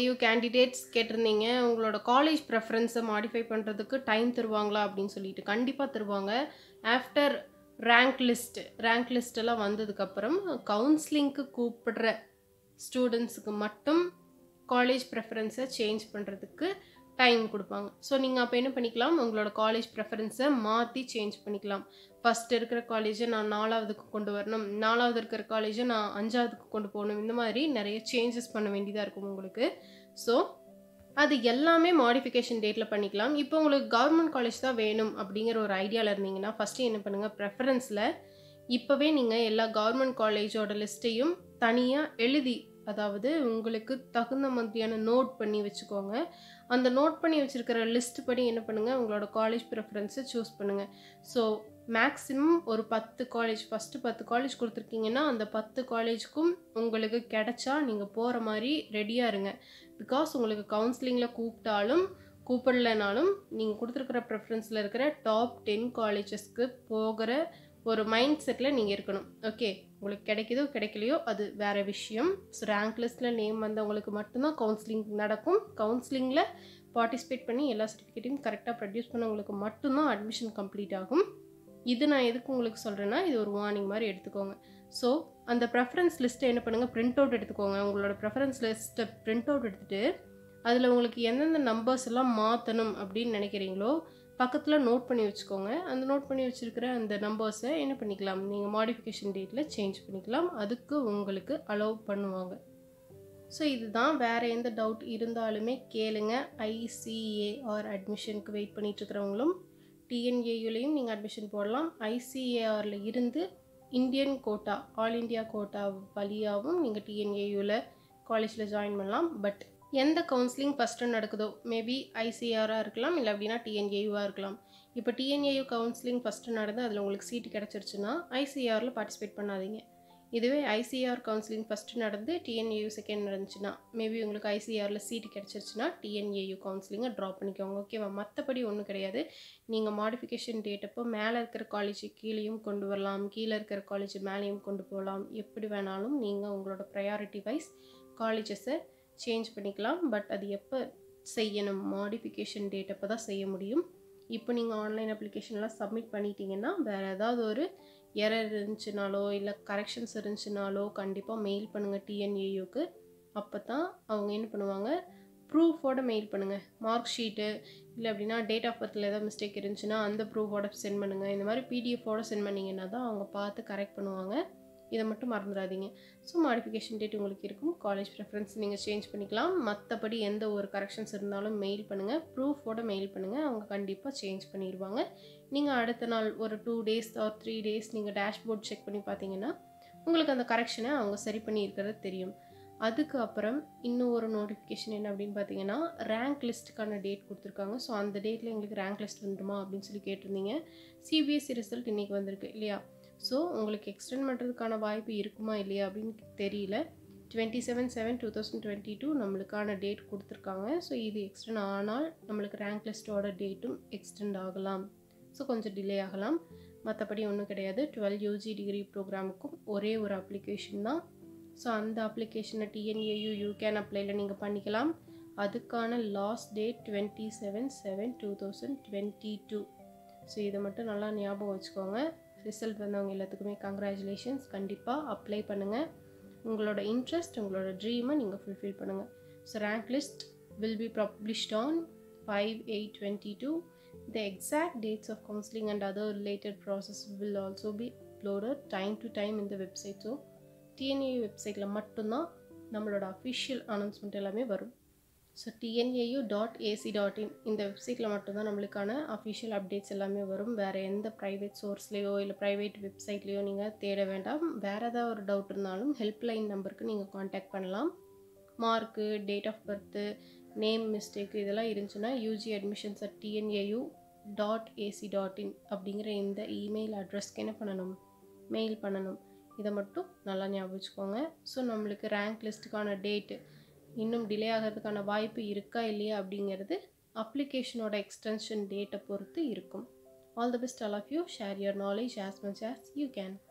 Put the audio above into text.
TNAU candidates கேட்டிருந்தீங்க உங்களோட college ப்ரெஃபரன்ஸை மாடிஃபை பண்ணுறதுக்கு டைம் தருவாங்களா அப்படின்னு சொல்லிட்டு கண்டிப்பாக தருவாங்க after rank list rank list எல்லாம் வந்ததுக்கப்புறம் கவுன்சிலிங்க்கு கூப்பிடுற ஸ்டூடெண்ட்ஸுக்கு மட்டும் காலேஜ் ப்ரெஃபரன்ஸை சேஞ்ச் பண்ணுறதுக்கு டைம் கொடுப்பாங்க ஸோ நீங்கள் அப்போ என்ன பண்ணிக்கலாம் உங்களோட காலேஜ் ப்ரெஃபரன்ஸை மாற்றி சேஞ்ச் பண்ணிக்கலாம் ஃபஸ்ட் இருக்கிற காலேஜை நான் நாலாவதுக்கு கொண்டு வரணும் நாலாவது இருக்கிற காலேஜை நான் அஞ்சாவதுக்கு கொண்டு போகணும் இந்த மாதிரி நிறைய சேஞ்சஸ் பண்ண வேண்டியதாக இருக்கும் உங்களுக்கு ஸோ அது எல்லாமே மாடிஃபிகேஷன் டேட்டில் பண்ணிக்கலாம் இப்போ உங்களுக்கு கவர்மெண்ட் காலேஜ் தான் வேணும் அப்படிங்கிற ஒரு ஐடியாவில் இருந்தீங்கன்னா ஃபஸ்ட்டு என்ன பண்ணுங்கள் ப்ரெஃபரன்ஸில் இப்போவே நீங்கள் எல்லா கவர்மெண்ட் காலேஜோட லிஸ்ட்டையும் தனியாக எழுதி அதாவது உங்களுக்கு தகுந்த மாதிரியான நோட் பண்ணி வச்சுக்கோங்க அந்த நோட் பண்ணி வச்சுருக்கிற லிஸ்ட் படி என்ன பண்ணுங்கள் உங்களோட காலேஜ் ப்ரிஃபரன்ஸை சூஸ் பண்ணுங்கள் ஸோ மேக்ஸிமம் ஒரு பத்து காலேஜ் ஃபஸ்ட்டு பத்து காலேஜ் கொடுத்துருக்கீங்கன்னா அந்த பத்து காலேஜுக்கும் உங்களுக்கு கிடைச்சா நீங்கள் போகிற மாதிரி ரெடியாக இருங்க பிகாஸ் உங்களுக்கு கவுன்சிலிங்கில் கூப்பிட்டாலும் கூப்பிடலனாலும் நீங்கள் கொடுத்துருக்குற ப்ரெஃபரன்ஸில் இருக்கிற டாப் டென் காலேஜஸ்க்கு போகிற ஒரு மைண்ட் செட்டில் நீங்கள் இருக்கணும் ஓகே உங்களுக்கு கிடைக்குதோ கிடைக்கலையோ அது வேறு விஷயம் ஸோ ரேங்க் லிஸ்ட்டில் நேம் வந்தவங்களுக்கு மட்டும்தான் கவுன்சிலிங் நடக்கும் கவுன்சிலிங்கில் பார்ட்டிசிபேட் பண்ணி எல்லா சர்டிஃபிகேட்டையும் கரெக்டாக ப்ரொடியூஸ் பண்ணவங்களுக்கு மட்டும்தான் அட்மிஷன் கம்ப்ளீட் ஆகும் இது நான் எதுக்கு உங்களுக்கு சொல்கிறேன்னா இது ஒரு வார்னிங் மாதிரி எடுத்துக்கோங்க ஸோ அந்த ப்ரெஃபரன்ஸ் லிஸ்ட்டை என்ன பண்ணுங்கள் பிரிண்ட் அவுட் எடுத்துக்கோங்க உங்களோட ப்ரெஃபரன்ஸ் லிஸ்ட்டை பிரிண்ட் அவுட் எடுத்துகிட்டு அதில் உங்களுக்கு எந்தெந்த நம்பர்ஸ் எல்லாம் மாற்றணும் அப்படின்னு நினைக்கிறீங்களோ பக்கத்தில் நோட் பண்ணி வச்சுக்கோங்க அந்த நோட் பண்ணி வச்சுருக்கிற அந்த நம்பர்ஸை என்ன பண்ணிக்கலாம் நீங்கள் மாடிஃபிகேஷன் டேட்டில் சேஞ்ச் பண்ணிக்கலாம் அதுக்கு உங்களுக்கு அலோவ் பண்ணுவாங்க ஸோ இதுதான் வேறு எந்த டவுட் இருந்தாலுமே கேளுங்க ஐசிஏஆர் அட்மிஷனுக்கு வெயிட் பண்ணிகிட்ருக்கிறவங்களும் டிஎன்ஏயுலேயும் நீங்கள் அட்மிஷன் போடலாம் ஐசிஏஆரில் இருந்து Indian quota all India quota வழியாகவும் நீங்கள் டிஎன்ஏயூவில் காலேஜில் ஜாயின் பண்ணலாம் பட் எந்த கவுன்சிலிங் ஃபஸ்ட்டு நடக்குதோ மேபி ஐசிஆராக இருக்கலாம் இல்லை அப்படின்னா டிஎன்ஏயூவாக இருக்கலாம் இப்போ டிஎன்ஏயூ கவுன்சிலிங் ஃபஸ்ட்டு நடந்து அதில் உங்களுக்கு சீட்டு கிடச்சிருச்சுன்னா ஐசிஆரில் பார்ட்டிசிபேட் பண்ணாதீங்க இதுவே ஐசிஆர் கவுன்சிலிங் ஃபஸ்ட்டு நடந்து டிஎன்ஏயூ செகண்ட் நடந்துச்சுன்னா மேபி உங்களுக்கு ஐசிஆரில் சீட்டு கிடச்சிருச்சுன்னா டிஎன்ஏயூ கவுன்சிலிங்கை ட்ராப் பண்ணிக்கோங்க ஓகேவா மற்றபடி ஒன்றும் கிடையாது நீங்கள் மாடிஃபிகேஷன் டேட் அப்போ மேலே இருக்கிற காலேஜ் கீழேயும் கொண்டு வரலாம் கீழே இருக்கிற காலேஜ் மேலேயும் கொண்டு போகலாம் எப்படி வேணாலும் நீங்கள் உங்களோட ப்ரையாரிட்டி வைஸ் காலேஜஸை சேஞ்ச் பண்ணிக்கலாம் பட் அது எப்போ செய்யணும் மாடிஃபிகேஷன் டேட் அப்போ தான் செய்ய முடியும் இப்போ நீங்கள் ஆன்லைன் அப்ளிகேஷன்லாம் சப்மிட் பண்ணிட்டீங்கன்னா வேறு ஏதாவது ஒரு எரர் இருந்துச்சுனாலோ இல்லை கரெக்ஷன்ஸ் இருந்துச்சுனாலோ கண்டிப்பாக மெயில் பண்ணுங்கள் டிஎன்ஏயூக்கு அப்போ தான் அவங்க என்ன பண்ணுவாங்க ப்ரூஃபோட மெயில் பண்ணுங்கள் மார்க் ஷீட்டு இல்லை அப்படின்னா டேட் ஆஃப் பர்த்தில் ஏதாவது மிஸ்டேக் இருந்துச்சுன்னா அந்த ப்ரூஃபோட சென்ட் பண்ணுங்கள் இந்த மாதிரி பிடிஎஃபோட சென்ட் பண்ணிங்கன்னா தான் அவங்க பார்த்து கரெக்ட் பண்ணுவாங்க இதை மட்டும் மறந்துடாதீங்க ஸோ மாடிஃபிகேஷன் டேட் உங்களுக்கு இருக்கும் காலேஜ் ப்ரெஃபரன்ஸ் நீங்கள் சேஞ்ச் பண்ணிக்கலாம் மற்றபடி எந்த ஒரு கரெக்ஷன்ஸ் இருந்தாலும் மெயில் பண்ணுங்கள் ப்ரூஃபோட மெயில் பண்ணுங்கள் அவங்க கண்டிப்பாக சேஞ்ச் பண்ணிடுவாங்க நீங்கள் அடுத்த நாள் ஒரு two days or three days நீங்கள் டேஷ்போர்ட் செக் பண்ணி பார்த்தீங்கன்னா உங்களுக்கு அந்த கரெக்ஷனை அவங்க சரி பண்ணி இருக்கிறது தெரியும் அதுக்கு அப்புறம் இன்னும் ஒரு நோட்டிஃபிகேஷன் என்ன அப்படின்னு பார்த்தீங்கன்னா ரேங்க் லிஸ்ட்டுக்கான டேட் கொடுத்துருக்காங்க ஸோ அந்த டேட்டில் எங்களுக்கு ரேங்க் லிஸ்ட் வந்துடுமா அப்படின்னு சொல்லி கேட்டிருந்தீங்க சிபிஎஸ்சி ரிசல்ட் இன்றைக்கி வந்திருக்கு இல்லையா ஸோ உங்களுக்கு எக்ஸ்டெண்ட் பண்ணுறதுக்கான வாய்ப்பு இருக்குமா இல்லையா அப்படின்னு தெரியல twenty seven seven two thousand twenty two நம்மளுக்கான டேட் கொடுத்துருக்காங்க ஸோ இது எக்ஸ்டெண்ட் ஆனால் நம்மளுக்கு ரேங்க் லிஸ்ட்டோட டேட்டும் எக்ஸ்டெண்ட் ஆகலாம் ஸோ கொஞ்சம் டிலே ஆகலாம் மற்றபடி ஒன்றும் கிடையாது டுவெல் யூஜி டிகிரி ப்ரோக்ராமுக்கும் ஒரே ஒரு அப்ளிகேஷன் தான் ஸோ அந்த அப்ளிகேஷனை டிஎன்ஏயு யூ கேன் அப்ளைல நீங்கள் பண்ணிக்கலாம் அதுக்கான last date twenty seven seven two thousand twenty two so இதை மட்டும் நல்லா ஞாபகம் வச்சுக்கோங்க ரிசல்ட் வந்தவங்க எல்லாத்துக்குமே கங்க்ராச்சுலேஷன்ஸ் கண்டிப்பாக அப்ளை பண்ணுங்கள் உங்களோட இன்ட்ரெஸ்ட் உங்களோட ட்ரீமை நீங்கள் ஃபுல்ஃபில் பண்ணுங்கள் so rank list will be published on five eight twenty two The exact dates of counseling and other related process will also be uploaded time to time in the website. So TNAU வெப்சைட்டில் மட்டும்தான் நம்மளோட official announcement எல்லாமே வரும் so TNAU dot ac dot in இந்த வெப்சைட்டில் மட்டும்தான் நம்மளுக்கான official updates எல்லாமே வரும் வேறு எந்த ப்ரைவேட் சோர்ஸ்லேயோ இல்லை ப்ரைவேட் வெப்சைட்லேயோ நீங்கள் தேட வேண்டாம் வேறு ஏதாவது ஒரு டவுட் இருந்தாலும் ஹெல்ப்லைன் நம்பருக்கு நீங்கள் காண்டாக்ட் பண்ணலாம் mark date of birth name mistake இதெல்லாம் இருந்துச்சுன்னா UG admissions at TNAU dot ac dot in அப்படிங்கிற இந்த இமெயில் அட்ரஸ்க்கு என்ன பண்ணணும் மெயில் பண்ணணும் இதை மட்டும் நல்லா ஞாபகம் வச்சுக்கோங்க ஸோ நம்மளுக்கு ரேங்க் லிஸ்ட்டுக்கான டேட்டு இன்னும் டிலே ஆகிறதுக்கான வாய்ப்பு இருக்கா இல்லையா அப்படிங்கிறது அப்ளிகேஷனோட எக்ஸ்டென்ஷன் டேட்டை பொறுத்து இருக்கும் all the best all of you share your knowledge as much as you can